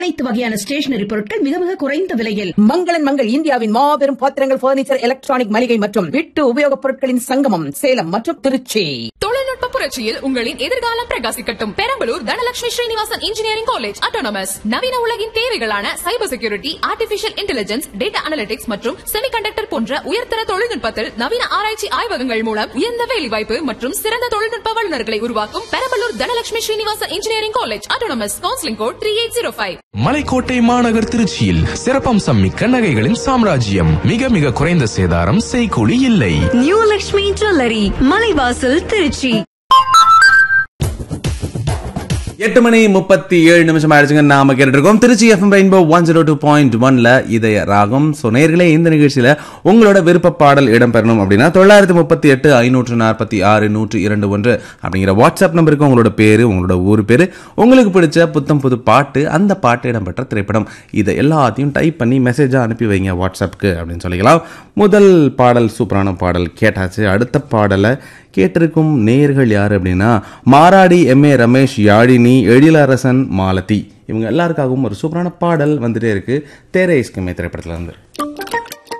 அனைத்து வகையான ஸ்டேஷனரி பொருட்கள் மிக மிக குறைந்த விலையில் மங்களன் மங்கள் இந்தியாவின் மாபெரும் பாத்திரங்கள் பர்னிச்சர் எலக்ட்ரானிக் மளிகை மற்றும் வீட்டு உபயோகப் பொருட்களின் சங்கமம் சேலம் மற்றும் திருச்சி தொழில்நுட்ப புரட்சியில் உங்களின் எதிர்காலம் பிரகாசிக்கட்டும் Perambalur Dhanalakshmi Srinivasan engineering college autonomous நவீன உலகின் தேவைகளான cyber security artificial intelligence data analytics மற்றும் செமிகண்டக்டர் போன்ற உயர்தர தொழில்நுட்பத்தில் நவீன ஆராய்ச்சி ஆய்வகங்கள் மூலம் உயர்ந்த வேலைவாய்ப்பு மற்றும் சிறந்த தொழில்நுட்ப வல்லுநர்களை உருவாக்கும் Perambalur Dhanalakshmi Srinivasan engineering college autonomous counselling code three eight zero five Malaikottai மாநகர் திருச்சியில் சிறப்பம்சம் மிக்க நகைகளின் சாம்ராஜ்யம் மிக மிக குறைந்த சேதாரம் செய்கூலி இல்லை நியூ லக்ஷ்மி ஜுவல்லரி மலைவாசல் திருச்சி எட்டு மணி முப்பத்தி ஏழு நிமிஷம் ஆயிடுச்சுங்க நாம கேட்டுட்டு இருக்கோம் Trichy FM rainbow one zero two point ஒன்ல இதய ராகம் ஸோ நேர்களே இந்த நிகழ்ச்சியில உங்களோட விருப்ப பாடல் இடம்பெறணும் அப்படின்னா தொள்ளாயிரத்தி முப்பத்தி எட்டு ஐநூற்று நாற்பத்தி ஆறு நூற்று இரண்டு ஒன்று அப்படிங்கிற வாட்ஸ்அப் நம்பருக்கு உங்களோட பேரு உங்களோட ஊர் பேரு உங்களுக்கு பிடிச்ச புத்தம் புது பாட்டு அந்த பாட்டு இடம்பெற்ற திரைப்படம் இதை எல்லாத்தையும் டைப் பண்ணி மெசேஜாக அனுப்பி வைங்க வாட்ஸ்அப்புக்கு அப்படின்னு சொல்லிக்கலாம் முதல் பாடல் சூப்பரான பாடல் கேட்டாச்சு அடுத்த பாடலை கேட்டிருக்கும் நேயர்கள் யார் அப்படின்னா மாராடி எம் ஏ ரமேஷ் யாழினி எழிலரசன் மாலதி இவங்க எல்லாருக்காகவும் ஒரு சூப்பரான பாடல் வந்துட்டே இருக்கு தேரே இஸ்கமே திரைப்படத்துல இருந்து